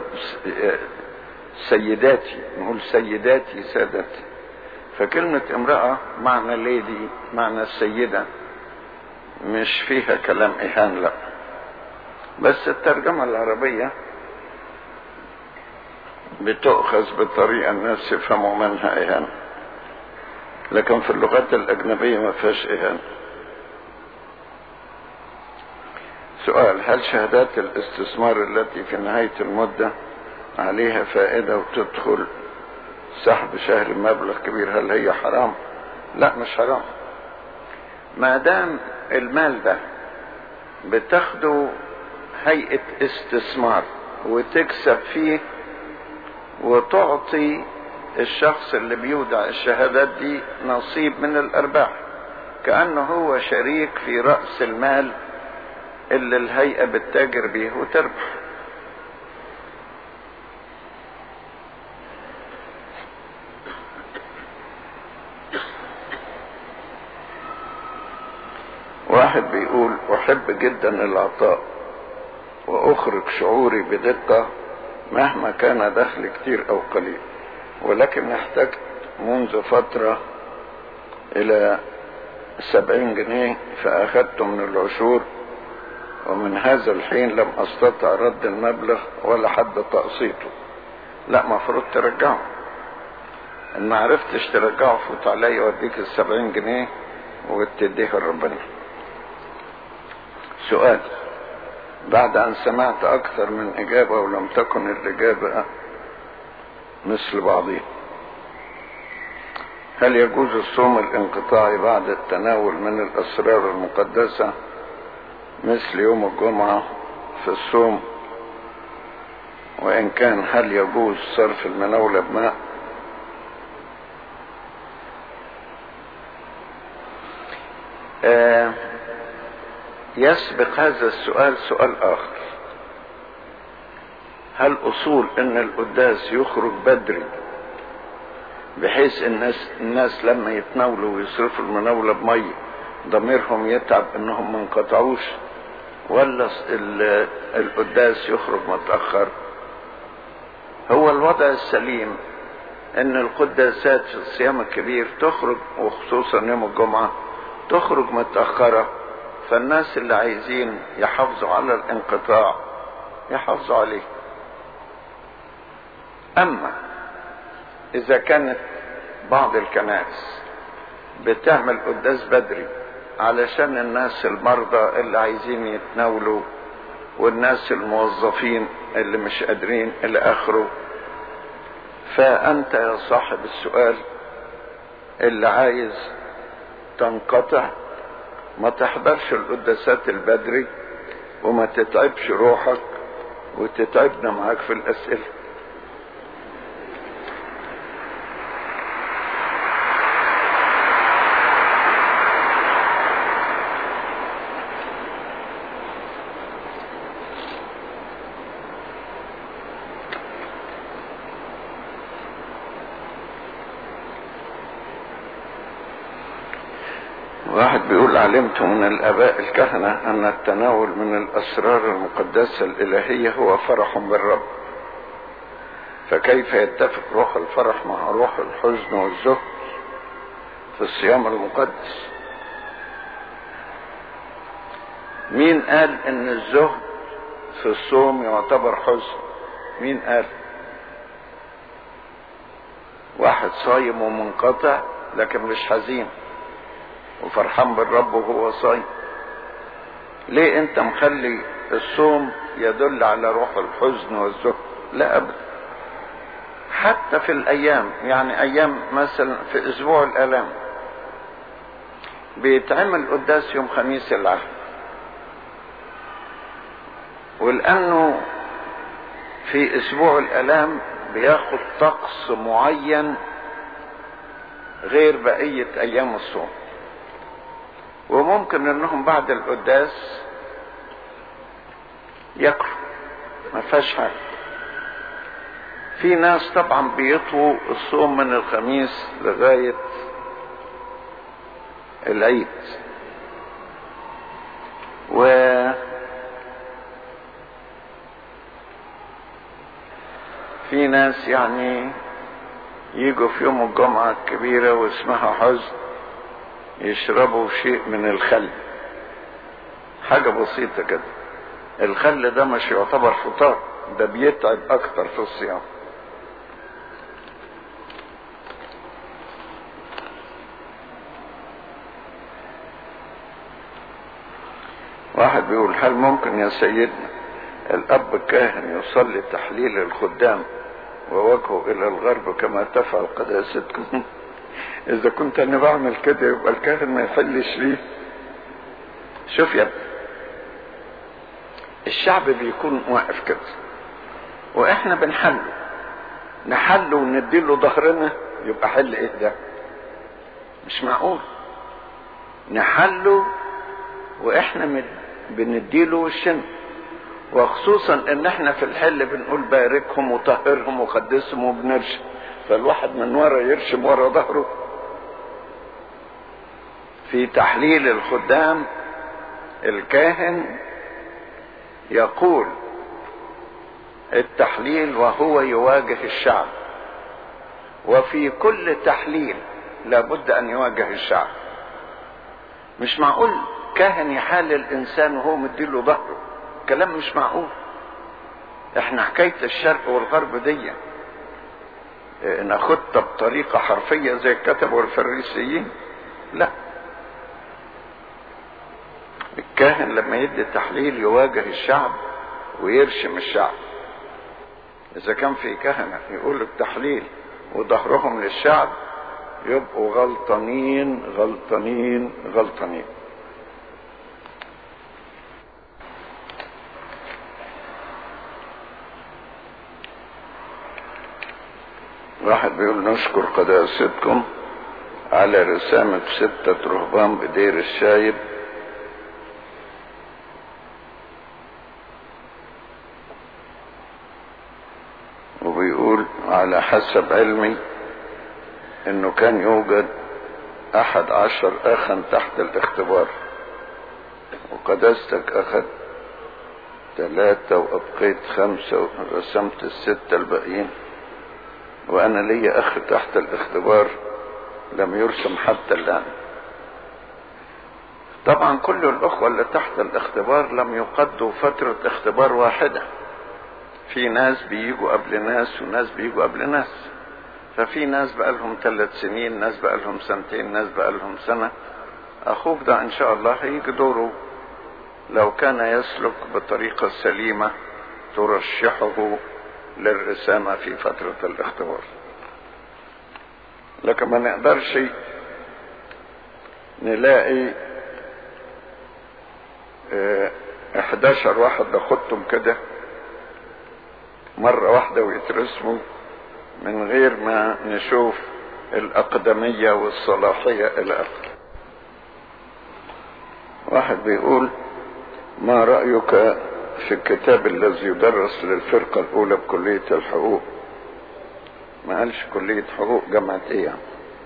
سيداتي نقول سيداتي سادتي فكلمة امرأة معنى ليدي معنى السيدة مش فيها كلام إهان لا بس الترجمة العربية بتؤخذ بطريقة الناس يفهموا منها إهانة لكن في اللغات الأجنبية ما فيهاش إهانة سؤال هل شهادات الاستثمار التي في نهاية المدة عليها فائدة وتدخل سحب شهر مبلغ كبير هل هي حرام لا مش حرام ما دام المال ده بتاخده هيئة استثمار وتكسب فيه وتعطي الشخص اللي بيودع الشهادات دي نصيب من الارباح كانه هو شريك في راس المال اللي الهيئه بتتاجر بيه وتربح واحد بيقول احب جدا العطاء واخرج شعوري بدقه مهما كان دخل كتير او قليل ولكن احتجت منذ فترة الى سبعين جنيه فاخدت من العشور ومن هذا الحين لم استطع رد المبلغ ولا حد تقسيطه لا مفروض ترجعه ان ما عرفتش ترجعه فوت عليا واديك السبعين جنيه وتديه لربنا سؤال بعد ان سمعت اكثر من اجابة ولم تكن الاجابة مثل بعضها هل يجوز الصوم الانقطاعي بعد التناول من الاسرار المقدسة مثل يوم الجمعة في الصوم وان كان هل يجوز صرف المناولة بماء آه يسبق هذا السؤال سؤال اخر هل اصول ان القداس يخرج بدري بحيث الناس الناس لما يتناولوا ويصرفوا المناولة بمية ضميرهم يتعب انهم ما انقطعوش ولا القداس يخرج متأخر هو الوضع السليم ان القداسات في الصيام الكبير تخرج وخصوصا يوم الجمعة تخرج متأخرة فالناس اللي عايزين يحافظوا على الانقطاع يحافظوا عليه اما اذا كانت بعض الكنائس بتعمل قداس بدري علشان الناس المرضى اللي عايزين يتناولوا والناس الموظفين اللي مش قادرين الى اخره فانت يا صاحب السؤال اللي عايز تنقطع ما تحضرش القداسات البدري وما تتعبش روحك وتتعبنا معاك في الاسئله واحد بيقول علمت من الاباء الكهنة ان التناول من الاسرار المقدسة الالهية هو فرح بالرب فكيف يتفق روح الفرح مع روح الحزن والزهد في الصيام المقدس مين قال ان الزهد في الصوم يعتبر حزن مين قال واحد صايم ومنقطع لكن مش حزين وفرحان بالرب وهو صايم ليه انت مخلي الصوم يدل على روح الحزن والزهد لا ابدا حتى في الايام يعني ايام مثلا في اسبوع الالام بيتعمل قداس يوم خميس العهد ولانه في اسبوع الالام بياخد طقس معين غير بقية ايام الصوم وممكن انهم بعد القداس ياكلوا ما فيهاش حاجه في ناس طبعا بيطووا الصوم من الخميس لغايه العيد و في ناس يعني يجوا في يوم الجمعة الكبيرة واسمها حزن يشربوا شيء من الخل حاجة بسيطة كده الخل ده مش يعتبر فطار ده بيتعب اكتر في الصيام واحد بيقول هل ممكن يا سيدنا الاب الكاهن يصلي تحليل الخدام ووجهه الى الغرب كما تفعل قداستكم اذا كنت انا بعمل كده يبقى الكاهن ما يحلش ليه شوف يا ابني الشعب بيكون واقف كده واحنا بنحله نحله ونديله ظهرنا يبقى حل ايه ده مش معقول نحله واحنا بنديله وشنا وخصوصا ان احنا في الحل بنقول باركهم وطهرهم وقدسهم وبنرشم فالواحد من ورا يرشم ورا ظهره في تحليل الخدام الكاهن يقول التحليل وهو يواجه الشعب وفي كل تحليل لابد ان يواجه الشعب مش معقول كاهن يحلل الانسان وهو مديله ظهره كلام مش معقول احنا حكاية الشرق والغرب دي ناخدها بطريقة حرفية زي كتبوا الفريسيين لا الكاهن لما يدي تحليل يواجه الشعب ويرشم الشعب اذا كان في كهنة يقول التحليل وظهرهم للشعب يبقوا غلطانين غلطانين غلطانين واحد بيقول نشكر قداستكم على رسامة ستة رهبان بدير الشايب وبيقول على حسب علمي انه كان يوجد احد عشر اخا تحت الاختبار وقداستك اخذ ثلاثة وابقيت خمسة ورسمت الستة الباقيين وانا لي اخ تحت الاختبار لم يرسم حتى الان طبعا كل الاخوة اللي تحت الاختبار لم يقضوا فترة اختبار واحدة في ناس بيجوا قبل ناس وناس بيجوا قبل ناس ففي ناس بقالهم ثلاث سنين ناس بقالهم سنتين ناس بقالهم سنة اخوك ده ان شاء الله هيجي دوره لو كان يسلك بطريقة سليمة ترشحه للرسامة في فترة الاختبار لكن ما نقدرش نلاقي اه 11 واحد ناخدهم كده مرة واحدة ويترسموا من غير ما نشوف الأقدمية والصلاحية إلى آخره واحد بيقول ما رأيك في الكتاب الذي يدرس للفرقة الأولى بكلية الحقوق ما قالش كلية حقوق جامعة إيه يعني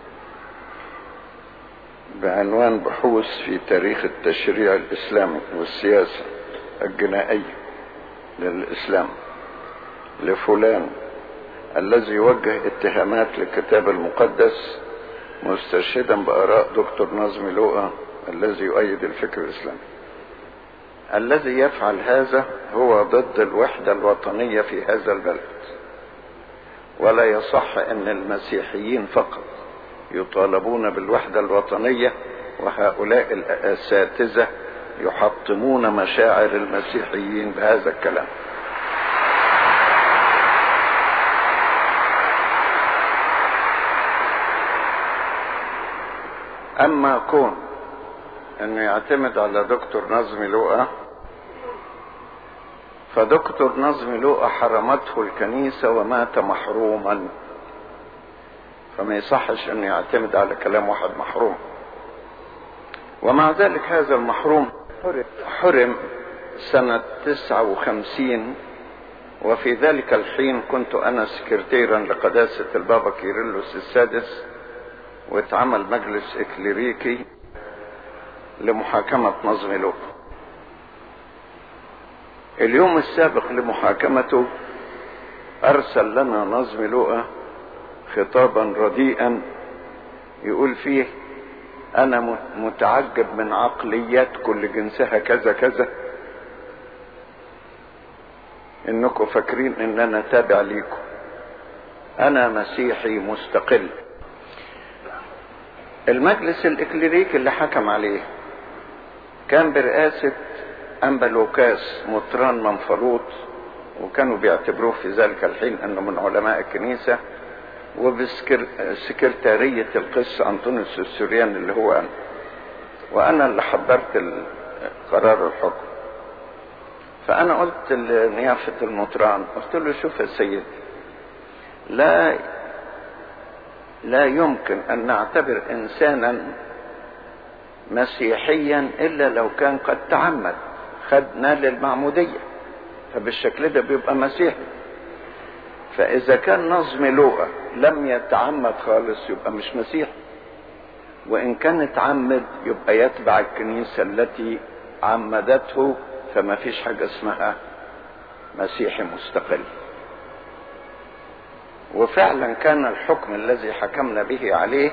بعنوان بحوث في تاريخ التشريع الإسلامي والسياسة الجنائية للإسلام لفلان الذي يوجه اتهامات للكتاب المقدس مستشهدا بآراء دكتور نظمي لوقا الذي يؤيد الفكر الإسلامي الذي يفعل هذا هو ضد الوحدة الوطنية في هذا البلد ولا يصح ان المسيحيين فقط يطالبون بالوحدة الوطنية وهؤلاء الأساتذة يحطمون مشاعر المسيحيين بهذا الكلام اما كون انه يعتمد على دكتور نظمي لؤى فدكتور نظمي لؤى حرمته الكنيسة ومات محروما فما يصحش انه يعتمد على كلام واحد محروم ومع ذلك هذا المحروم حرم سنة تسعة وخمسين وفي ذلك الحين كنت أنا سكرتيرا لقداسة البابا كيرلس السادس واتعمل مجلس إكليريكي لمحاكمة نظم لوط اليوم السابق لمحاكمته أرسل لنا نظم لؤى خطابا رديئا يقول فيه أنا متعجب من عقليات كل جنسها كذا كذا إنكم فاكرين إن أنا تابع ليكم أنا مسيحي مستقل المجلس الإكليريكي اللي حكم عليه كان برئاسة أنبا لوكاس مطران منفلوط وكانوا بيعتبروه في ذلك الحين أنه من علماء الكنيسة وبسكرتارية القس أنطونيوس السوريان اللي هو أنا وأنا اللي حضرت قرار الحكم فأنا قلت لنيافة المطران قلت له شوف يا سيدي لا لا يمكن أن نعتبر إنسانا مسيحيا إلا لو كان قد تعمد خد نال المعمودية فبالشكل ده بيبقى مسيحي فإذا كان نظم لغة لم يتعمد خالص يبقى مش مسيحي وإن كان اتعمد يبقى يتبع الكنيسة التي عمدته فما فيش حاجة اسمها مسيحي مستقل وفعلا كان الحكم الذي حكمنا به عليه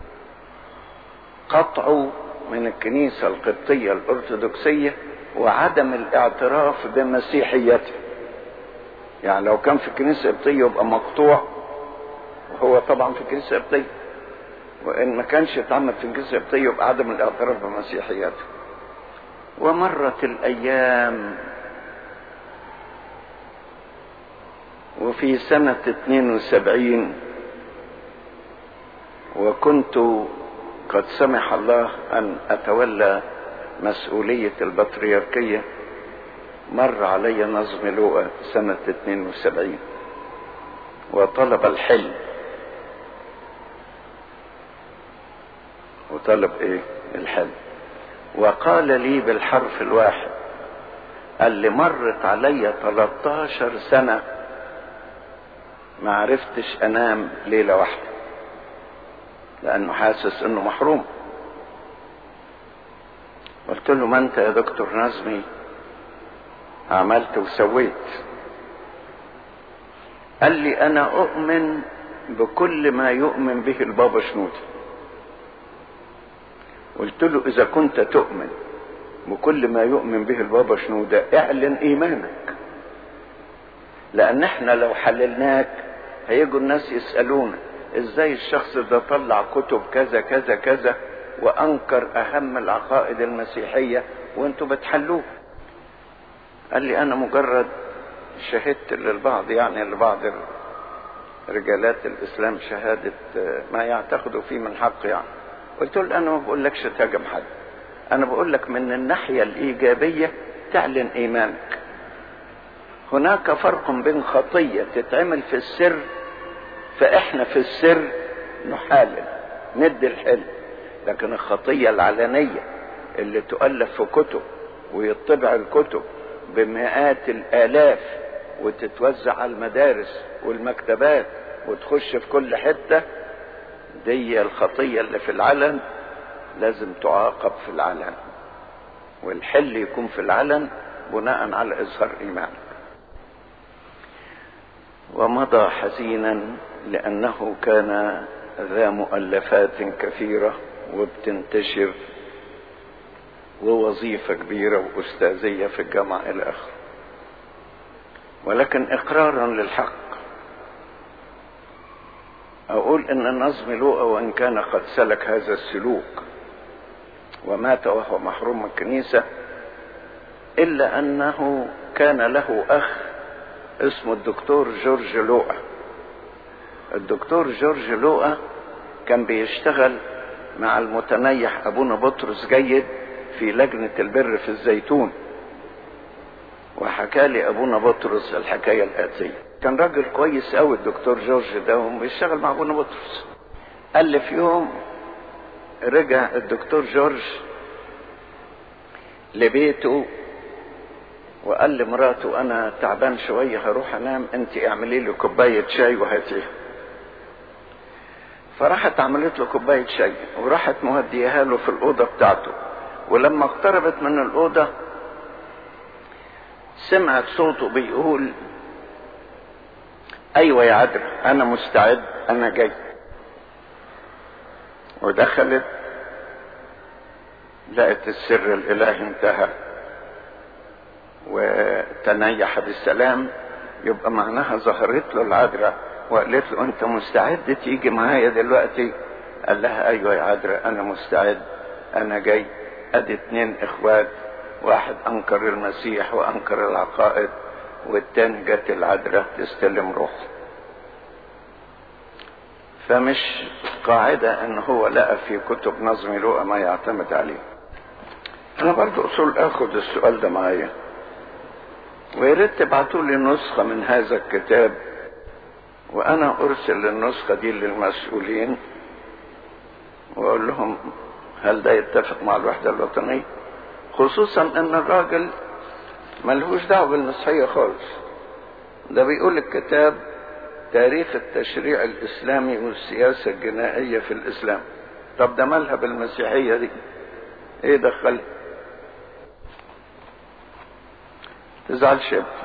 قطعه من الكنيسة القبطية الأرثوذكسية وعدم الاعتراف بمسيحيته يعني لو كان في الكنيسة القبطية يبقى مقطوع وهو طبعا في الكنيسة القبطية وإن ما كانش يتعمد في الكنيسة القبطية يبقى عدم الاعتراف بمسيحيته ومرت الأيام وفي سنة 72 وكنت قد سمح الله أن أتولى مسؤولية البطريركية مر علي نظم لوقا سنة 72 وطلب الحلم وطلب ايه الحلم وقال لي بالحرف الواحد قال لي مرت علي 13 سنة ما عرفتش انام ليلة واحدة لانه حاسس انه محروم قلت له ما انت يا دكتور نظمي عملت وسويت قال لي انا اؤمن بكل ما يؤمن به البابا شنودة قلت له اذا كنت تؤمن بكل ما يؤمن به البابا شنودة اعلن ايمانك لان احنا لو حللناك هيجوا الناس يسألونا ازاي الشخص ده طلع كتب كذا كذا كذا وانكر اهم العقائد المسيحية وانتوا بتحلوه قال لي انا مجرد شهدت للبعض يعني لبعض رجالات الاسلام شهادة ما يعتقدوا فيه من حق يعني قلت له انا ما بقولكش تهاجم حد انا بقول لك من الناحية الايجابية تعلن ايمانك هناك فرق بين خطية تتعمل في السر فاحنا في السر نحالل ندي الحل لكن الخطية العلنية اللي تؤلف في كتب ويطبع الكتب بمئات الالاف وتتوزع على المدارس والمكتبات وتخش في كل حتة دي الخطية اللي في العلن لازم تعاقب في العلن والحل يكون في العلن بناء على اظهار ايمانك ومضى حزينا لانه كان ذا مؤلفات كثيره وبتنتشر ووظيفه كبيره واستاذيه في الجامعه الى اخره ولكن اقرارا للحق اقول ان النظم لوقا وان كان قد سلك هذا السلوك ومات وهو محروم من الكنيسه إلا أنه كان له أخ اسمه الدكتور جورج لوقا الدكتور جورج لوقا كان بيشتغل مع المتنيح أبونا بطرس جيد في لجنة البر في الزيتون وحكى لي أبونا بطرس الحكاية الآتية كان راجل كويس قوي الدكتور جورج ده وبيشتغل مع أبونا بطرس قال لي في يوم رجع الدكتور جورج لبيته وقال لمراته انا تعبان شويه هروح انام انت اعملي لي كوبايه شاي وهاتيها فراحت عملت له كوبايه شاي وراحت موديها له في الاوضه بتاعته ولما اقتربت من الاوضه سمعت صوته بيقول ايوه يا عدرا انا مستعد انا جاي ودخلت لقت السر الالهي انتهى وتنيح بالسلام يبقى معناها ظهرت له العذراء وقالت له انت مستعد تيجي معايا دلوقتي قال لها ايوه يا عذراء انا مستعد انا جاي ادي اتنين اخوات واحد انكر المسيح وانكر العقائد والتاني جت العذراء تستلم روحه فمش قاعدة ان هو لقى في كتب نظم لقى ما يعتمد عليه انا برضو اصول اخد السؤال ده معايا ويا ريت تبعتوا لي نسخة من هذا الكتاب وانا ارسل النسخة دي للمسؤولين واقول لهم هل ده يتفق مع الوحدة الوطنية خصوصا ان الراجل ملهوش دعوة بالمسيحية خالص ده بيقول الكتاب تاريخ التشريع الاسلامي والسياسة الجنائية في الاسلام طب ده مالها بالمسيحية دي ايه دخلها تزعلش يا ابني